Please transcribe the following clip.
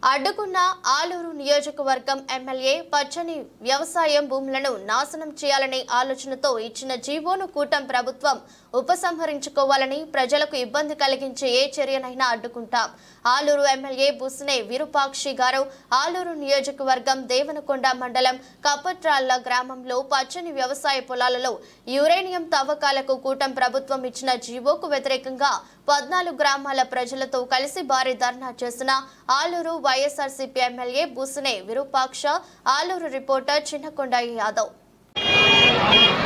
అడ్డుకున్న ఆలూరు నియోజకవర్గం ఎమ్మెల్యే పచ్చని వ్యవసాయం భూములను నాశనం చేయాలనే ఆలోచనతో ఇచ్చిన జీవోను కూటం ప్రభుత్వం ఉపసంహరించుకోవాలని ప్రజలకు ఇబ్బంది కలిగించే ఏ చర్యనైనా అడ్డుకుంటాం ఆలూరు ఎమ్మెల్యే బుస్నే విరూపాక్షి గారు ఆలూరు నియోజకవర్గం దేవనకొండ మండలం కప్పట్రాళ్ల గ్రామంలో పచ్చని వ్యవసాయ పొలాలలో యురేనియం తవ్వకాలకు కూటం ప్రభుత్వం ఇచ్చిన జీవోకు వ్యతిరేకంగా పద్నాలుగు గ్రామాల ప్రజలతో కలిసి భారీ ధర్నా చేసిన Aluru YSRCP MLA Busine Virupaksha Aluru reporter Chinnakonda Yadav